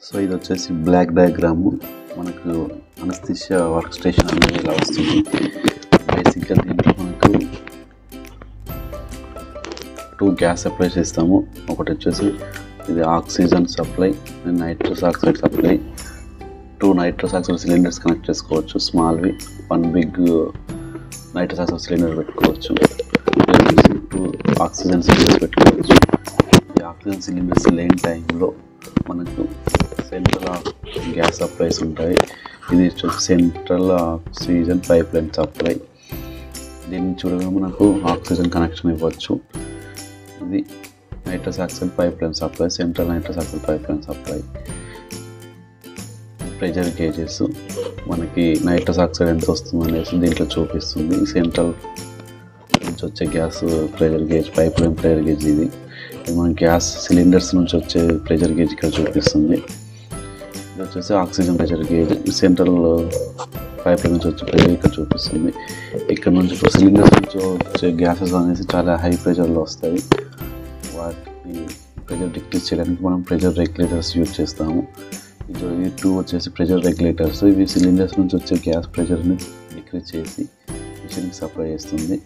so ఇది వచ్చేసి block diagram మనకు అనస్థిషియా వర్క్ స్టేషన్ అనేది ఇలా వస్తుంది బేసిక్గా దీంట్లో మనకు టూ గ్యాస్ సప్లై చేస్తాము ఒకటి వచ్చేసి ఇది oxygen supply nitrous oxide supply two nitrous oxide cylinders connect చేసుకోవచ్చు స్మాల్వి one big nitrous oxide cylinder పెట్టుకోవచ్చు టూ ఆక్సిజన్ సిలిండర్స్ పెట్టుకోవచ్చు ఈ ఆక్సిజన్ సిలిండర్స్ లేని టైంలో మనకు సెంట్రల్ గ్యాస్ సప్లైస్ ఉంటాయి ఇది వచ్చేసి central oxygen pipeline supply దీన్ని చూడగా మనకు ఆక్సిజన్ కనెక్షన్ ఇవ్వచ్చు ఇది nitrous oxide pipeline supply central nitrous oxide pipeline supply pressure gauges మనకి నైట్రస్ ఆక్సైడ్ ఎంత వస్తుంది అనేసి దీంట్లో చూపిస్తుంది సెంట్రల్ నుంచి వచ్చే gas pressure gauge pipeline pressure gauge ఇది ఇది మన గ్యాస్ సిలిండర్స్ నుంచి వచ్చే ప్రెషర్ గేజ్ ఇక్కడ చూపిస్తుంది ఇది వచ్చేసి oxygen pressure gauge central pipe line నుంచి వచ్చే ప్రెషర్ ఇక్కడ చూపిస్తుంది ఇక్కడ నుంచి ఇప్పుడు సిలిండర్స్ నుంచి వచ్చే గ్యాసెస్ అనేసి చాలా హై ప్రెషర్లో వస్తాయి వాటిని ప్రెషర్ డిక్రీజ్ చేయడానికి మనం ప్రెషర్ రెగ్యులేటర్స్ యూజ్ చేస్తాము ఇది ఈ టూ వచ్చేసి ప్రెషర్ రెగ్యులేటర్స్ ఇవి సిలిండర్స్ నుంచి వచ్చే గ్యాస్ ప్రెషర్ని డిక్రీజ్ చేసి మిషన్కి సప్లై చేస్తుంది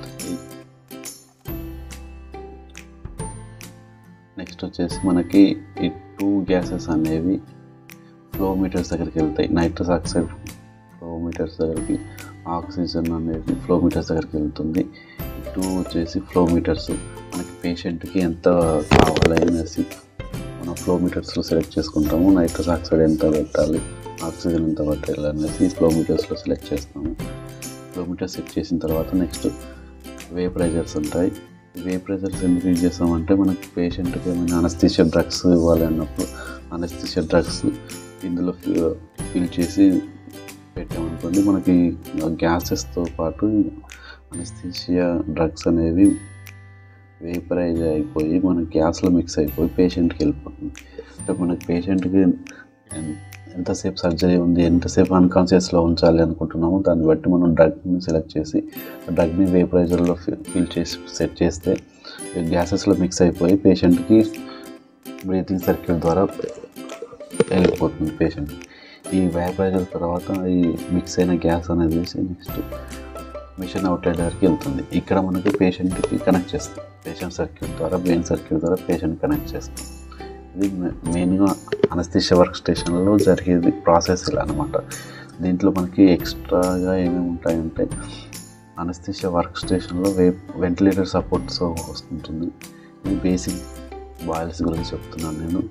నెక్స్ట్ వచ్చేసి మనకి ఈ టూ గ్యాసెస్ అనేవి ఫ్లో మీటర్స్ దగ్గరికి వెళ్తాయి నైట్రస్ ఆక్సైడ్ ఫ్లో మీటర్స్ దగ్గరికి ఆక్సిజన్ అనేది ఫ్లో మీటర్స్ దగ్గరికి వెళ్తుంది ఈ టూ వచ్చేసి ఫ్లో మీటర్స్ మనకి పేషెంట్కి ఎంత కావాలి అనేసి మనం ఫ్లో మీటర్స్లో సెలెక్ట్ చేసుకుంటాము నైట్రస్ ఆక్సైడ్ ఎంత పెట్టాలి ఆక్సిజన్ ఎంత పెట్టాలి అనేసి ఫ్లో మీటర్స్లో సెలెక్ట్ చేస్తాము ఫ్లో మీటర్స్ సెట్ చేసిన తర్వాత నెక్స్ట్ వేపరైజర్స్ ఉంటాయి వేపరైజర్స్ ఎందుకు యూజ్ చేస్తామంటే మనకి పేషెంట్కి ఏమైనా అనస్థిషియా డ్రగ్స్ ఇవ్వాలి అన్నప్పుడు అనస్థిషియా డ్రగ్స్ ఇందులో ఫిల్ చేసి పెట్టామనుకోండి మనకి గ్యాసెస్తో పాటు అనస్థిషియా డ్రగ్స్ అనేవి వేపరైజ్ అయిపోయి మన గ్యాస్లో మిక్స్ అయిపోయి పేషెంట్కి వెళ్ళిపోతుంది అంటే మనకి పేషెంట్కి ఎంతసేపు సర్జరీ ఉంది ఎంతసేపు అన్కాన్షియస్లో ఉంచాలి అనుకుంటున్నామో దాన్ని బట్టి మనం డ్రగ్ని సెలెక్ట్ చేసి ఆ డ్రగ్ని వేపరైజర్లో ఫిల్ చేసి సెట్ చేస్తే గ్యాసెస్లో మిక్స్ అయిపోయి పేషెంట్కి బ్రీతింగ్ సర్క్యూట్ ద్వారా వెళ్ళిపోతుంది పేషెంట్ ఈ వేపరైజర్ తర్వాత ఈ మిక్స్ అయిన గ్యాస్ అనేది నెక్స్ట్ మిషన్ అవుట్లెట్ దగ్గరికి వెళ్తుంది ఇక్కడ మనకి పేషెంట్కి కనెక్ట్ చేస్తాం పేషెంట్ సర్క్యూట్ ద్వారా బ్రెయిన్ సర్క్యూట్ ద్వారా పేషెంట్ కనెక్ట్ చేస్తాం ఇది మెయిన్గా అనస్థిషియా వర్క్ స్టేషన్లో జరిగేది ప్రాసెస్ ఇలా అనమాట దీంట్లో మనకి ఎక్స్ట్రాగా ఏమేమి ఉంటాయంటే అనస్థిషియా వర్క్ స్టేషన్లో వే వెంటిలేటర్ సపోర్ట్స్ వస్తుంటుంది ఇది బేసిక్ బాయిల్స్ గురించి చెప్తున్నాను నేను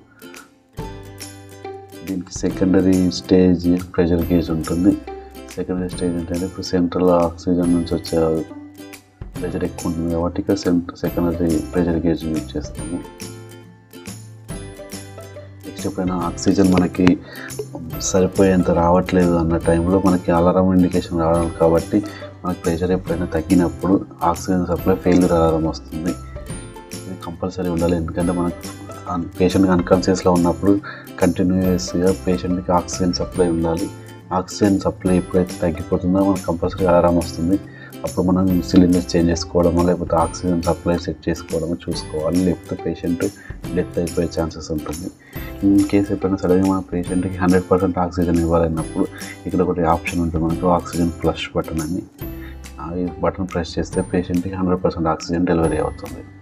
దీనికి సెకండరీ స్టేజ్ ప్రెషర్ గేజ్ ఉంటుంది సెకండరీ స్టేజ్ ఏంటంటే ఇప్పుడు సెంట్రల్ ఆక్సిజన్ నుంచి వచ్చే ప్రెషర్ ఎక్కువ ఉంటుంది కాబట్టి ఇక్కడ సెంట్ సెకండరీ ప్రెషర్ గేజ్ యూజ్ చేస్తాము నెక్స్ట్ ఎప్పుడైనా ఆక్సిజన్ మనకి సరిపోయేంత రావట్లేదు అన్న టైంలో మనకి అలారం ఇండికేషన్ రావడం కాబట్టి మనకి ప్రెషర్ ఎప్పుడైనా తగ్గినప్పుడు ఆక్సిజన్ సప్లై ఫెయిల్యూర్ అలారం వస్తుంది ఇది కంపల్సరీ ఉండాలి ఎందుకంటే మనకు పేషెంట్కి అన్కాన్షియస్లో ఉన్నప్పుడు కంటిన్యూస్గా పేషెంట్కి ఆక్సిజన్ సప్లై ఉండాలి ఆక్సిజన్ సప్లై ఎప్పుడైతే తగ్గిపోతుందో మనకు కంపల్సరీ అలారం వస్తుంది అప్పుడు మనం సిలిండర్ చేంజ్ చేసుకోవడమో లేకపోతే ఆక్సిజన్ సప్లై సెట్ చేసుకోవడమో చూసుకోవాలి లేకపోతే పేషెంట్ డెత్ అయిపోయే ఛాన్సెస్ ఉంటుంది ఇన్ కేసు ఎప్పుడైనా సడన్గా మన పేషెంట్కి హండ్రెడ్ పర్సెంట్ ఆక్సిజన్ ఇవ్వాలన్నప్పుడు ఇక్కడ ఒకటి ఆప్షన్ ఉంటుంది మనకు ఆక్సిజన్ ఫ్లష్ బటన్ అని ఆ బటన్ ప్రెస్ చేస్తే పేషెంట్కి హండ్రెడ్ పర్సెంట్ ఆక్సిజన్ డెలివరీ అవుతుంది